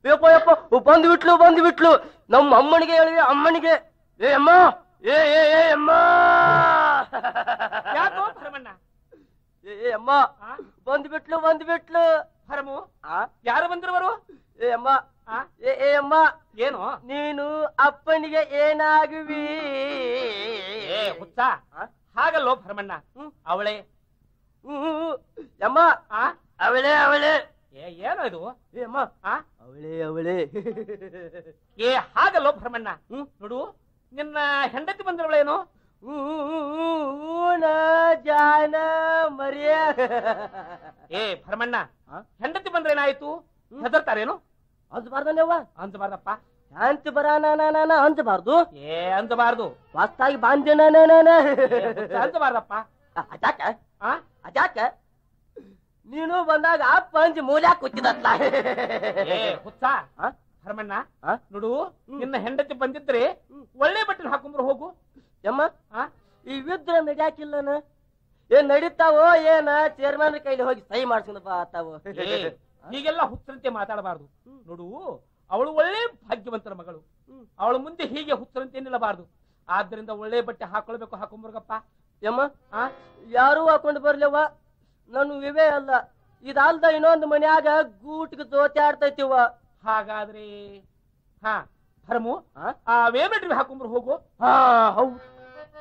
ಯಪ್ಪ ಯಪ್ಪ ಬಂದು ಬಿಟ್ಲು ಬಂದು ಬಿಟ್ಲು ನಮ್ಮ ಅಮ್ಮನಿಗೆ ಹೇಳಿವೆ ಅಮ್ಮನಿಗೆ ಏ ಅಮ್ಮ ಏ ಏ ಏ ಅಮ್ಮ ಯಾಕೋ ಭರಮಣ್ಣ ಏ ಏ ಅಮ್ಮ ಆ? ಬಂದು ಬಿಟ್ಲು ಬಂದು ಬಿಟ್ಲು ಭರಮು ಆ? ಯಾರು ಬಂದಿರುವರು ಏ ಅಮ್ಮ ಆ? ಏ ಏ ಅಮ್ಮ ಏನು ನೀನು ಅಪ್ಪನಿಗೆ ಏನಾಗುವಿ ಏ ಹುಚ್ಚ ಆ? ಹಾಗಲ್ಲೋ ಭರಮಣ್ಣ ಹ್ಮ್. ಅವಳೆ ಹ್ಮ್. ಅಮ್ಮ ಆ ಅವಳೇ ಅವಳೇ ಏ ಏನೋ ಇದು ಏ ಅಮ್ಮ ಆ ಅವಳೇ ಅವಳೇ ಏ ಹಾಗಲ್ಲೋ ಭರಮಣ್ಣ ಹ್ಮ್. ನೋಡು ನಿನ್ನ ಹೆಂಡತಿ ಬಂದಿರವಳೇನು ಊನ ಜಾನ ಮರಿಯ ಏ ಭರಮಣ್ಣ ಆ? ಹೆಂಡತಿ ಬಂದ್ರೆ ಏನಾಯ್ತು ಹೆದರ್ತಾರೇನು ಅಂಜಬಾರ್ದನೇವ ಅಂಜಬಾರ್ದಪ್ಪ ಶಾಂತಿ ಬರಾನ ಅಂಜಬಾರ್ದು ಏ ಅಂಜಬಾರ್ದು ಹೊಸ್ತಾಗಿ ಬಾಂಧಿನ ಏ, ಹುಚ್ಚ, ಅಂಜಬಾರ್ದಪ್ಪ ಅಜಾಕ ಆ ಅಜಾಕ ನೀನು ಬಂದಾಗ ಅಪ್ಪ ಅಂಜಿ ಮೂಲ್ಯಾಕ ಕೂತಿದತ್ಲ ಏ ಹುಚ್ಚ ಆ? ಭರಮಣ್ಣ ಆ? ನೋಡು ನಿನ್ನ ಹೆಂಡತಿ ಬಂದಿದ್ರೆ ಒಳ್ಳೆ ಬಟ್ಟೆ ಹಾಕೊಂಡ್ರು ಹೋಗು ಯಮ್ಮ ಆ? ಈ ವಿದ್ರ ನಡ್ಯಾಕಿಲ್ಲನ ಏನ್ ನಡೀತಾವೋ ಏನ ಚೇರ್ಮನ್ ಕೈಲಿ ಹೋಗಿ ಸಹಿ ಮಾಡ್ಸ್ಕೊಂಡ್ ಬಾ ಆತಾವು ಏ, ಹೀಗೆಲ್ಲ ಹುಚ್ಚರಂತೆ ಮಾತಾಡಬಾರ್ದು ನೋಡು ಅವಳು ಒಳ್ಳೆ ಭಾಗ್ಯವಂತರ ಮಗಳು ಅವಳ ಮುಂದೆ ಹೀಗೆ ಹುಚ್ಚರಂತೆ ನಿಲ್ಲಬಾರ್ದು ಆದ್ರಿಂದ ಒಳ್ಳೆ ಬಟ್ಟೆ ಹಾಕೊಳ್ಬೇಕು ಹಾಕೊಂಬರ್ಗಪ್ಪ ಯಮ್ಮ ಆ ಯಾರೂ ಹಾಕೊಂಡು ಬರ್ಲಿವ ನಾನು ವಿವೇ ಅಲ್ಲ ಇದಲ್ದ ಇನ್ನೊಂದು ಮನ್ಯಾಗ ಗೂಟ್ಗೆ ತೋಚಾಡ್ತೈತಿವ ಹಾಗಾದ್ರೆ ಹಾ ಭರಮು ಆ? ಆ ವೇಮೆಟ್ರಿ ಹಾಕೊಂಬರು ಹೋಗು ಹಾ ಹೌದು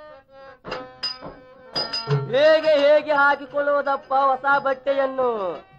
ಹೇಗೆ ಹೇಗೆ ಹಾಕಿಕೊಳ್ಳುವುದಪ್ಪ ಹೊಸ ಬಟ್ಟೆಯನ್ನು